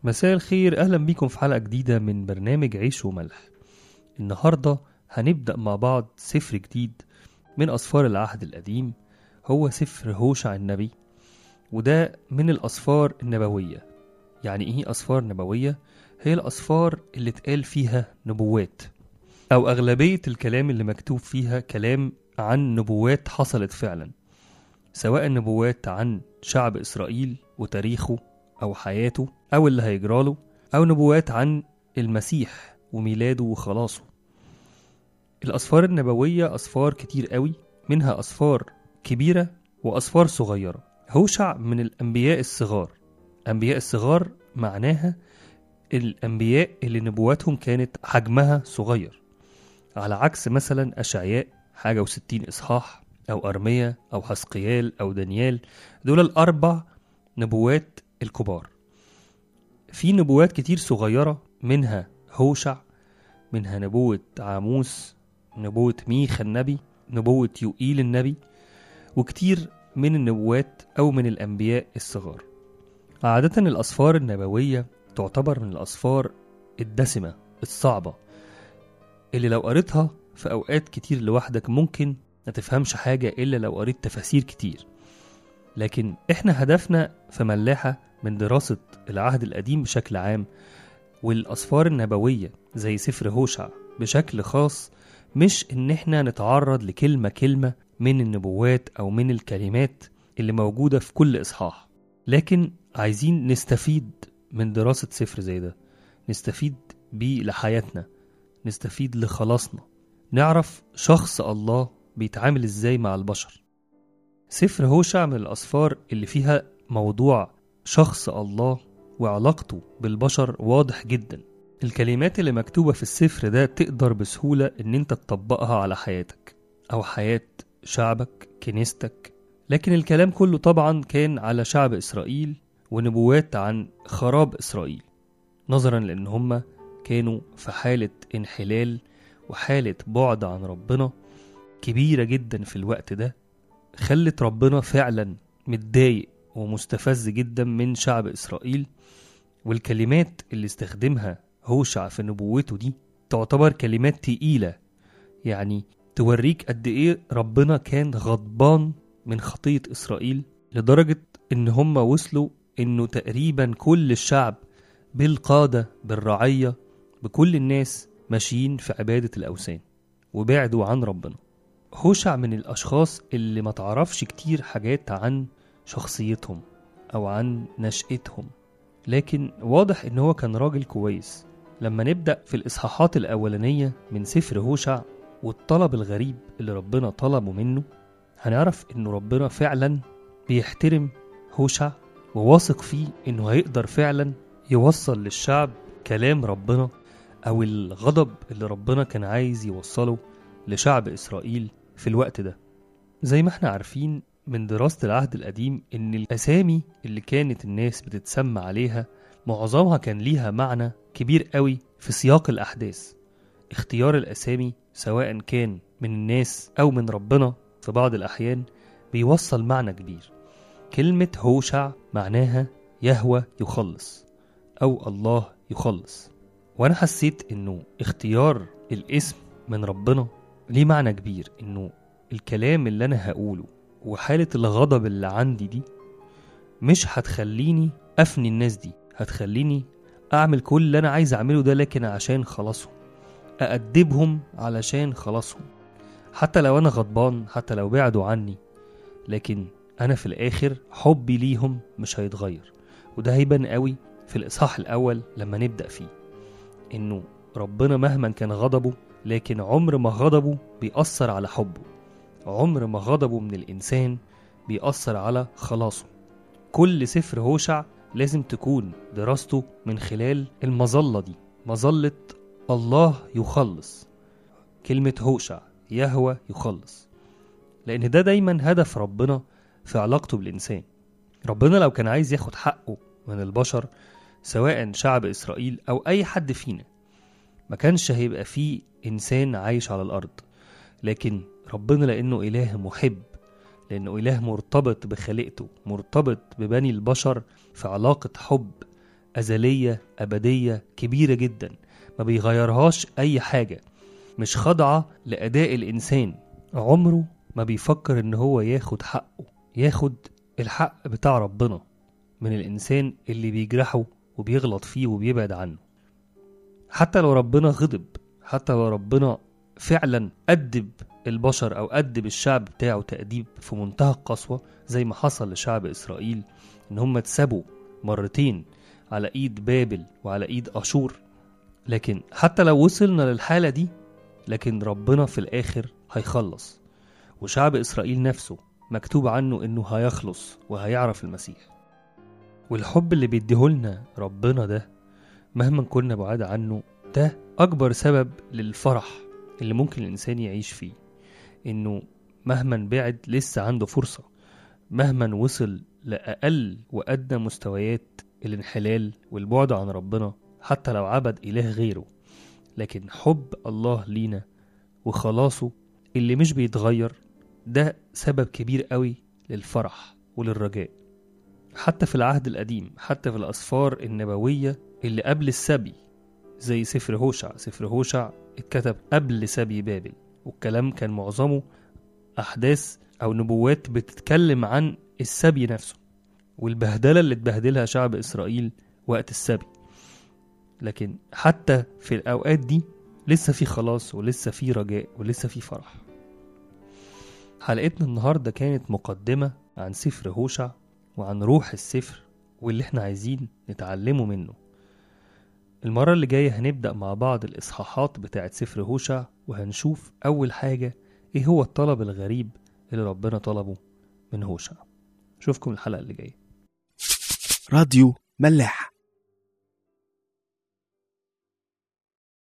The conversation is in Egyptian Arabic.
مساء الخير أهلا بيكم في حلقة جديدة من برنامج عيش وملح النهاردة هنبدأ مع بعض سفر جديد من أسفار العهد القديم هو سفر هوشع النبي وده من الأسفار النبوية يعني إيه أسفار نبوية؟ هي الأسفار اللي اتقال فيها نبوات أو أغلبية الكلام اللي مكتوب فيها كلام عن نبوات حصلت فعلا سواء نبوات عن شعب إسرائيل وتاريخه أو حياته أو اللي هيجراله أو نبوات عن المسيح وميلاده وخلاصه الأسفار النبوية أسفار كتير قوي منها أسفار كبيرة وأسفار صغيرة هوشع من الأنبياء الصغار أنبياء الصغار معناها الأنبياء اللي نبواتهم كانت حجمها صغير على عكس مثلا أشعياء حاجة وستين إصحاح أو أرمية أو حسقيال أو دانيال دول الأربع نبوات الكبار في نبوات كتير صغيرة منها هوشع منها نبوة عاموس نبوة ميخا النبي نبوة يوئيل النبي وكتير من النبوات أو من الأنبياء الصغار عادة الأسفار النبوية تعتبر من الأسفار الدسمة الصعبة اللي لو قريتها في أوقات كتير لوحدك ممكن ما تفهمش حاجة إلا لو قريت تفاسير كتير لكن إحنا هدفنا في ملاحة من دراسة العهد القديم بشكل عام والأسفار النبوية زي سفر هوشع بشكل خاص مش إن إحنا نتعرض لكلمة كلمة من النبوات أو من الكلمات اللي موجودة في كل إصحاح لكن عايزين نستفيد من دراسة سفر زي ده نستفيد بيه لحياتنا نستفيد لخلاصنا نعرف شخص الله بيتعامل ازاي مع البشر سفر هوشع من الأسفار اللي فيها موضوع شخص الله وعلاقته بالبشر واضح جدا الكلمات اللي مكتوبة في السفر ده تقدر بسهولة ان انت تطبقها على حياتك او حياة شعبك كنيستك لكن الكلام كله طبعا كان على شعب إسرائيل ونبوات عن خراب إسرائيل نظرا لأن هم كانوا في حالة انحلال وحالة بعد عن ربنا كبيرة جدا في الوقت ده خلت ربنا فعلا متضايق ومستفز جدا من شعب إسرائيل والكلمات اللي استخدمها هوشع في نبوته دي تعتبر كلمات تقيلة يعني توريك قد ايه ربنا كان غضبان من خطية إسرائيل لدرجة إن هم وصلوا إنه تقريبا كل الشعب بالقادة بالرعية بكل الناس ماشيين في عبادة الأوثان وبعدوا عن ربنا هوشع من الأشخاص اللي ما تعرفش كتير حاجات عن شخصيتهم أو عن نشأتهم لكن واضح إن هو كان راجل كويس لما نبدأ في الإصحاحات الأولانية من سفر هوشع والطلب الغريب اللي ربنا طلبه منه هنعرف إنه ربنا فعلا بيحترم هوشع وواثق فيه إنه هيقدر فعلا يوصل للشعب كلام ربنا أو الغضب اللي ربنا كان عايز يوصله لشعب إسرائيل في الوقت ده زي ما احنا عارفين من دراسة العهد القديم إن الأسامي اللي كانت الناس بتتسمى عليها معظمها كان ليها معنى كبير قوي في سياق الأحداث اختيار الأسامي سواء كان من الناس أو من ربنا في بعض الأحيان بيوصل معنى كبير كلمة هوشع معناها يهوى يخلص أو الله يخلص وأنا حسيت إنه اختيار الاسم من ربنا ليه معنى كبير إنه الكلام اللي أنا هقوله وحالة الغضب اللي عندي دي مش هتخليني أفني الناس دي هتخليني أعمل كل اللي أنا عايز أعمله ده لكن عشان خلاصهم أأدبهم علشان خلاصهم حتى لو أنا غضبان حتى لو بعدوا عني لكن أنا في الآخر حبي ليهم مش هيتغير وده هيبان قوي في الإصحاح الأول لما نبدأ فيه إنه ربنا مهما كان غضبه لكن عمر ما غضبه بيأثر على حبه عمر ما غضبه من الإنسان بيأثر على خلاصه كل سفر هوشع لازم تكون دراسته من خلال المظلة دي مظلة الله يخلص كلمة هوشع يهوى يخلص لأن ده دايما هدف ربنا في علاقته بالإنسان ربنا لو كان عايز ياخد حقه من البشر سواء شعب إسرائيل أو أي حد فينا ما كانش هيبقى فيه إنسان عايش على الأرض لكن ربنا لأنه إله محب لأنه إله مرتبط بخليقته مرتبط ببني البشر في علاقة حب أزلية أبدية كبيرة جدا ما بيغيرهاش أي حاجة مش خاضعة لأداء الإنسان عمره ما بيفكر إن هو ياخد حقه ياخد الحق بتاع ربنا من الإنسان اللي بيجرحه وبيغلط فيه وبيبعد عنه حتى لو ربنا غضب حتى لو ربنا فعلا أدب البشر أو أدب الشعب بتاعه تأديب في منتهى القسوة زي ما حصل لشعب إسرائيل إن هم اتسابوا مرتين على إيد بابل وعلى إيد أشور لكن حتى لو وصلنا للحالة دي لكن ربنا في الآخر هيخلص وشعب إسرائيل نفسه مكتوب عنه إنه هيخلص وهيعرف المسيح والحب اللي بيديهولنا ربنا ده مهما كنا بعاد عنه ده أكبر سبب للفرح اللي ممكن الإنسان يعيش فيه إنه مهما بعد لسه عنده فرصة مهما وصل لأقل وأدنى مستويات الانحلال والبعد عن ربنا حتى لو عبد إله غيره لكن حب الله لينا وخلاصه اللي مش بيتغير ده سبب كبير قوي للفرح وللرجاء حتى في العهد القديم حتى في الأسفار النبوية اللي قبل السبي زي سفر هوشع سفر هوشع اتكتب قبل سبي بابل والكلام كان معظمه أحداث أو نبوات بتتكلم عن السبي نفسه والبهدلة اللي اتبهدلها شعب إسرائيل وقت السبي لكن حتى في الأوقات دي لسه في خلاص ولسه في رجاء ولسه في فرح حلقتنا النهاردة كانت مقدمة عن سفر هوشع وعن روح السفر واللي احنا عايزين نتعلمه منه المرة اللي جاية هنبدأ مع بعض الإصحاحات بتاعة سفر هوشع وهنشوف أول حاجة إيه هو الطلب الغريب اللي ربنا طلبه من هوشع أشوفكم الحلقة اللي جاية راديو ملاح